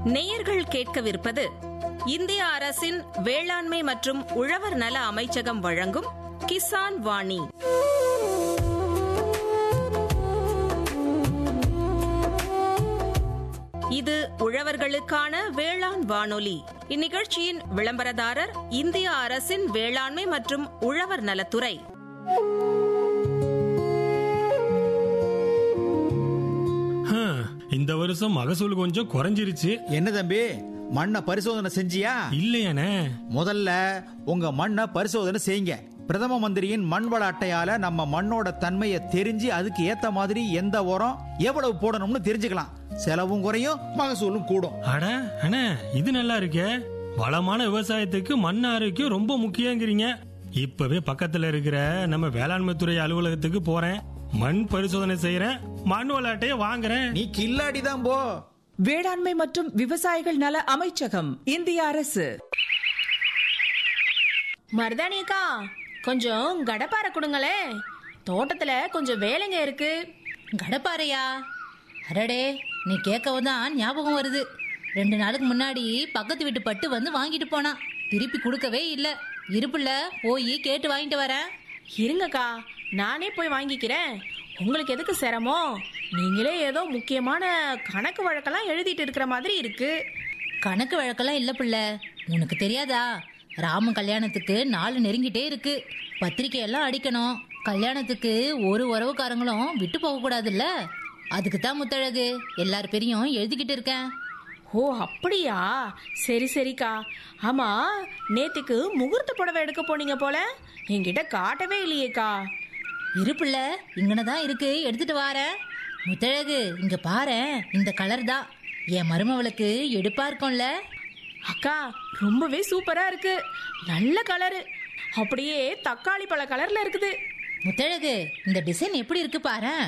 நேயர்கள் கேட்கவிருப்பது இந்திய அரசின் வேளாண்மை மற்றும் உழவர் நல அமைச்சகம் வழங்கும் கிசான் வாணி இது உழவர்களுக்கான வேளாண் வானொலி இந்நிகழ்ச்சியின் விளம்பரதாரர் இந்திய அரசின் வேளாண்மை மற்றும் உழவர் நலத்துறை ஹம், இந்த வருஷம் மகசூல் கொஞ்சம் குறைஞ்சிருச்சு என்ன தம்பி மண்ணை பரிசோதனை செஞ்சியா இல்லையானே முதல்ல உங்க மண்ணை பரிசோதனை செய்யுங்க பிரதம மந்திரியின் மண் வள அட்டையால நம்ம மண்ணோட தன்மையை தெரிஞ்சு அதுக்கு ஏத்த மாதிரி எந்த உரம் எவ்வளவு போடணும்னு தெரிஞ்சுக்கலாம் செலவும் குறையும் மகசூலும் கூடும் அட அண்ணே இது நல்லா இருக்கே வளமான விவசாயத்துக்கு மண் ஆரோக்கியம் ரொம்ப முக்கியங்கிறீங்க இப்பவே பக்கத்துல இருக்கிற நம்ம வேளாண்மை துறை அலுவலகத்துக்கு போறேன் மண் பரிசோதனை செய்யறேன் மண் விளையாட்டையே வாங்குறேன் நீ கில்லாடி தான் போ வேளாண்மை மற்றும் விவசாயிகள் நல அமைச்சகம் இந்திய அரசு மருதாணிக்கா கொஞ்சம் கடப்பாரை கொடுங்களே தோட்டத்துல கொஞ்சம் வேலைங்க இருக்கு கடப்பாறையா அடடே நீ கேட்கவும் தான் ஞாபகம் வருது ரெண்டு நாளுக்கு முன்னாடி பக்கத்து வீட்டு பட்டு வந்து வாங்கிட்டு போனான் திருப்பி கொடுக்கவே இல்லை இருப்புல போய் கேட்டு வாங்கிட்டு வரேன் இருங்கக்கா நானே போய் வாங்கிக்கிறேன் உங்களுக்கு எதுக்கு சிரமம் நீங்களே ஏதோ முக்கியமான கணக்கு வழக்கெல்லாம் எழுதிட்டு இருக்கிற மாதிரி இருக்கு கணக்கு வழக்கெல்லாம் இல்லை பிள்ளை உனக்கு தெரியாதா ராம கல்யாணத்துக்கு நாலு நெருங்கிட்டே இருக்கு பத்திரிக்கை எல்லாம் அடிக்கணும் கல்யாணத்துக்கு ஒரு உறவுக்காரங்களும் விட்டு போக கூடாதுல்ல அதுக்கு தான் முத்தழகு எல்லார் பேரையும் எழுதிக்கிட்டு இருக்கேன் ஓ அப்படியா சரி சரிக்கா ஆமா நேத்துக்கு முகூர்த்த புடவை எடுக்க போனீங்க போல என்கிட்ட காட்டவே இல்லையேக்கா இருப்புல இங்கனதான் இருக்கு எடுத்துட்டு வாரேன் முத்தழகு இங்க பாரேன் இந்த கலர் தான் என் மருமவளுக்கு எடுப்பா இருக்கும்ல அக்கா ரொம்பவே சூப்பரா இருக்கு நல்ல கலரு அப்படியே தக்காளி பழ கலர்ல இருக்குது முத்தழகு இந்த டிசைன் எப்படி இருக்கு பாரேன்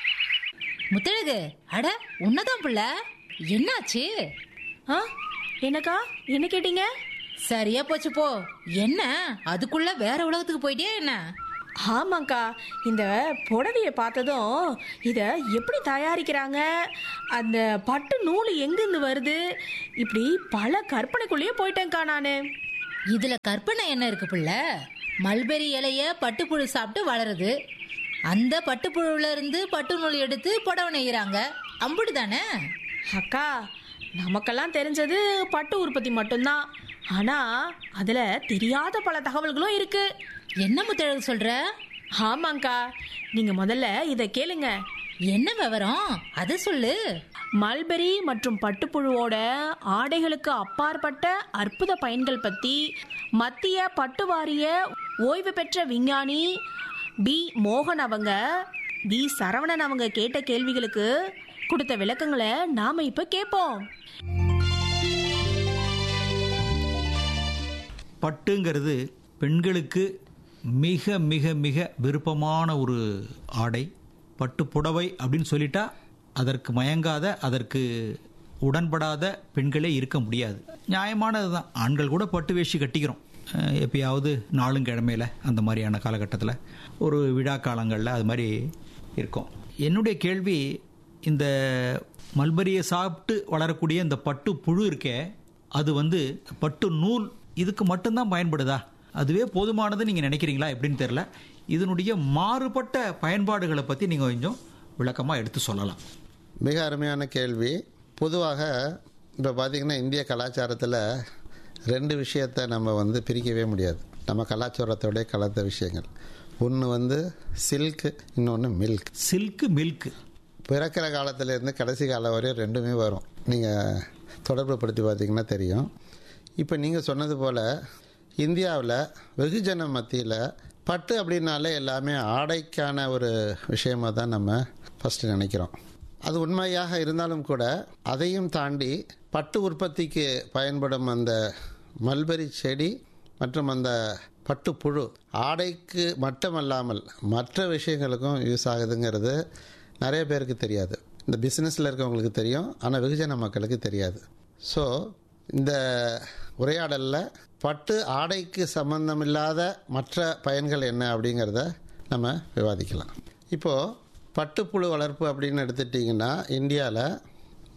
முத்தழகு அட உன்னதான் புள்ள என்னாச்சு ஆ என்னக்கா என்ன கேட்டீங்க சரியா போச்சு போ என்ன அதுக்குள்ள வேற உலகத்துக்கு போயிட்டியா என்ன ஆமாக்கா இந்த புடவைய பார்த்ததும் இத எப்படி தயாரிக்கிறாங்க அந்த பட்டு நூல் எங்கிருந்து வருது இப்படி பல கற்பனைக்குள்ளேயே போயிட்டேன்க்கா நானு இதுல கற்பனை என்ன இருக்கு புள்ள மல்பெரி இலைய பட்டுப்புழு சாப்பிட்டு வளருது அந்த பட்டுப்புழுல இருந்து பட்டு நூல் எடுத்து புடவை நெய்யறாங்க அம்புடு தானே அக்கா நமக்கெல்லாம் தெரிஞ்சது பட்டு உற்பத்தி மட்டும்தான் ஆனா அதுல தெரியாத பல தகவல்களும் இருக்கு என்ன முத்தழகு சொல்ற ஆமாங்க்கா நீங்க முதல்ல இத கேளுங்க என்ன விவரம் அதை சொல்லு மல்பெரி மற்றும் பட்டுப்புழுவோட ஆடைகளுக்கு அப்பாற்பட்ட அற்புத பயன்கள் பத்தி மத்திய பட்டு வாரிய ஓய்வு பெற்ற விஞ்ஞானி பி மோகன் அவங்க பி சரவணன் அவங்க கேட்ட கேள்விகளுக்கு கொடுத்த விளக்கங்களை நாம இப்ப கேட்போம் பட்டுங்கிறது பெண்களுக்கு மிக மிக மிக விருப்பமான ஒரு ஆடை பட்டு புடவை அப்படின்னு சொல்லிட்டா அதற்கு மயங்காத அதற்கு உடன்படாத பெண்களே இருக்க முடியாது நியாயமானது தான் ஆண்கள் கூட பட்டு வேஷ்டி கட்டிக்கிறோம் அஹ் எப்பயாவது நாளும் கிழமையில அந்த மாதிரியான காலகட்டத்தில் ஒரு விழா காலங்களில் அது மாதிரி இருக்கும் என்னுடைய கேள்வி இந்த மல்பரியை சாப்பிட்டு வளரக்கூடிய இந்த பட்டு புழு இருக்கே அது வந்து பட்டு நூல் இதுக்கு மட்டும்தான் பயன்படுதா அதுவே போதுமானது நீங்கள் நினைக்கிறீங்களா எப்படின்னு தெரில இதனுடைய மாறுபட்ட பயன்பாடுகளை பற்றி நீங்கள் கொஞ்சம் விளக்கமாக எடுத்து சொல்லலாம் மிக அருமையான கேள்வி பொதுவாக இப்போ பார்த்தீங்கன்னா இந்திய கலாச்சாரத்தில் ரெண்டு விஷயத்தை நம்ம வந்து பிரிக்கவே முடியாது நம்ம கலாச்சாரத்தோட கலந்த விஷயங்கள் ஒன்று வந்து சில்க் இன்னொன்று மில்க் சில்க் மில்க் பிறக்கிற காலத்துலேருந்து கடைசி காலம் வரையும் ரெண்டுமே வரும் நீங்கள் தொடர்பு படுத்தி பார்த்தீங்கன்னா தெரியும் இப்போ நீங்கள் சொன்னது போல் இந்தியாவில் வெகுஜன மத்தியில் பட்டு அப்படின்னாலே எல்லாமே ஆடைக்கான ஒரு விஷயமாக தான் நம்ம ஃபஸ்ட்டு நினைக்கிறோம் அது உண்மையாக இருந்தாலும் கூட அதையும் தாண்டி பட்டு உற்பத்திக்கு பயன்படும் அந்த மல்பெரி செடி மற்றும் அந்த பட்டுப்புழு ஆடைக்கு மட்டுமல்லாமல் மற்ற விஷயங்களுக்கும் யூஸ் ஆகுதுங்கிறது நிறைய பேருக்கு தெரியாது இந்த பிஸ்னஸில் இருக்கவங்களுக்கு தெரியும் ஆனால் வெகுஜன மக்களுக்கு தெரியாது ஸோ இந்த உரையாடலில் பட்டு ஆடைக்கு சம்பந்தமில்லாத மற்ற பயன்கள் என்ன அப்படிங்கிறத நம்ம விவாதிக்கலாம் இப்போது பட்டுப்புழு வளர்ப்பு அப்படின்னு எடுத்துட்டிங்கன்னா இந்தியாவில்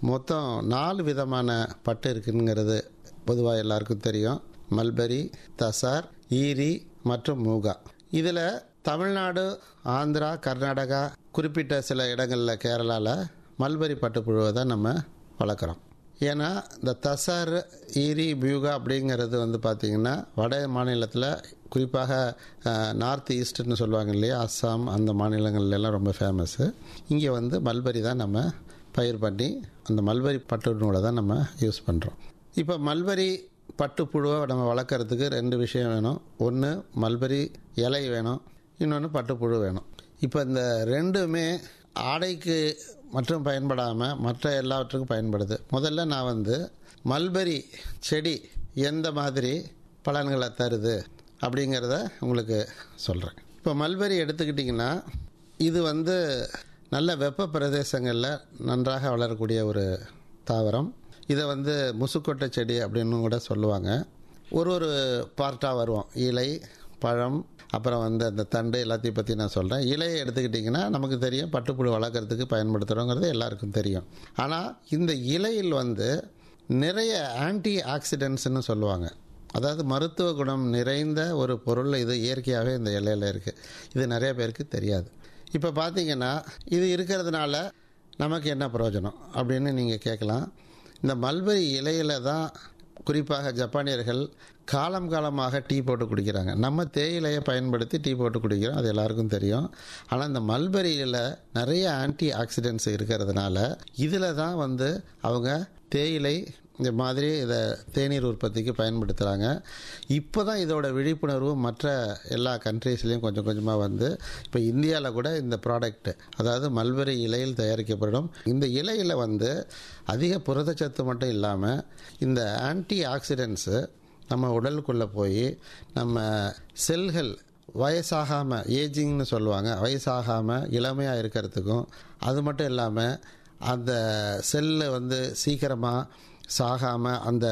மொத்தம் நாலு விதமான பட்டு இருக்குங்கிறது பொதுவாக எல்லாருக்கும் தெரியும் மல்பரி தசார் ஈரி மற்றும் மூகா இதில் தமிழ்நாடு ஆந்திரா கர்நாடகா குறிப்பிட்ட சில இடங்களில் கேரளாவில் மல்பரி பட்டுப்புழுவை தான் நம்ம வளர்க்குறோம் ஏன்னா இந்த தசார் ஈரி பியூகா அப்படிங்கிறது வந்து பார்த்திங்கன்னா வட மாநிலத்தில் குறிப்பாக நார்த் ஈஸ்ட்னு சொல்லுவாங்க இல்லையா அஸ்ஸாம் அந்த மாநிலங்கள்ல எல்லாம் ரொம்ப ஃபேமஸ்ஸு இங்கே வந்து மல்பரி தான் நம்ம பயிர் பண்ணி அந்த மல்பரி பட்டு நூலை தான் நம்ம யூஸ் பண்ணுறோம் இப்போ மல்பரி பட்டுப்புழுவை நம்ம வளர்க்குறதுக்கு ரெண்டு விஷயம் வேணும் ஒன்று மல்பரி இலை வேணும் இன்னொன்று பட்டுப்புழு வேணும் இப்போ இந்த ரெண்டுமே ஆடைக்கு மற்றும் பயன்படாமல் மற்ற எல்லாவற்றுக்கும் பயன்படுது முதல்ல நான் வந்து மல்பரி செடி எந்த மாதிரி பலன்களை தருது அப்படிங்கிறத உங்களுக்கு சொல்கிறேன் இப்போ மல்பரி எடுத்துக்கிட்டிங்கன்னா இது வந்து நல்ல வெப்ப பிரதேசங்களில் நன்றாக வளரக்கூடிய ஒரு தாவரம் இதை வந்து முசுக்கொட்டை செடி அப்படின்னு கூட சொல்லுவாங்க ஒரு ஒரு பார்ட்டாக வருவோம் இலை பழம் அப்புறம் வந்து அந்த தண்டு எல்லாத்தையும் பற்றி நான் சொல்கிறேன் இலையை எடுத்துக்கிட்டிங்கன்னா நமக்கு தெரியும் பட்டுப்புழு வளர்க்குறதுக்கு பயன்படுத்துகிறோங்கிறது எல்லாருக்கும் தெரியும் ஆனால் இந்த இலையில் வந்து நிறைய ஆன்டி ஆக்சிடென்ட்ஸ்னு சொல்லுவாங்க அதாவது மருத்துவ குணம் நிறைந்த ஒரு பொருள் இது இயற்கையாகவே இந்த இலையில் இருக்குது இது நிறைய பேருக்கு தெரியாது இப்போ பார்த்தீங்கன்னா இது இருக்கிறதுனால நமக்கு என்ன பிரயோஜனம் அப்படின்னு நீங்கள் கேட்கலாம் இந்த மல்பரி இலையில தான் குறிப்பாக ஜப்பானியர்கள் காலம் காலமாக டீ போட்டு குடிக்கிறாங்க நம்ம தேயிலையை பயன்படுத்தி டீ போட்டு குடிக்கிறோம் அது எல்லாருக்கும் தெரியும் ஆனால் இந்த மல்பரியில் நிறைய ஆன்டி ஆக்சிடென்ட்ஸ் இருக்கிறதுனால இதில் தான் வந்து அவங்க தேயிலை இந்த மாதிரி இதை தேநீர் உற்பத்திக்கு பயன்படுத்துகிறாங்க இப்போ தான் இதோட விழிப்புணர்வு மற்ற எல்லா கண்ட்ரீஸ்லேயும் கொஞ்சம் கொஞ்சமாக வந்து இப்போ இந்தியாவில் கூட இந்த ப்ராடக்ட் அதாவது மல்பெரி இலையில் தயாரிக்கப்படும் இந்த இலையில் வந்து அதிக புரதச்சத்து மட்டும் இல்லாமல் இந்த ஆன்டி ஆக்சிடென்ட்ஸு நம்ம உடலுக்குள்ளே போய் நம்ம செல்கள் வயசாகாமல் ஏஜிங்னு சொல்லுவாங்க வயசாகாமல் இளமையாக இருக்கிறதுக்கும் அது மட்டும் இல்லாமல் அந்த செல்லு வந்து சீக்கிரமாக சாகாமல் அந்த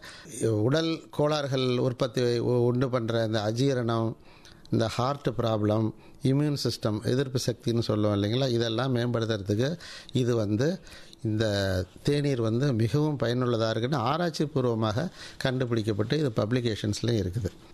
உடல் கோளாறுகள் உற்பத்தி உண்டு பண்ணுற இந்த அஜீரணம் இந்த ஹார்ட் ப்ராப்ளம் இம்யூன் சிஸ்டம் எதிர்ப்பு சக்தின்னு சொல்லுவோம் இல்லைங்களா இதெல்லாம் மேம்படுத்துறதுக்கு இது வந்து இந்த தேநீர் வந்து மிகவும் பயனுள்ளதாக இருக்குன்னு ஆராய்ச்சி பூர்வமாக கண்டுபிடிக்கப்பட்டு இது பப்ளிகேஷன்ஸ்லேயும் இருக்குது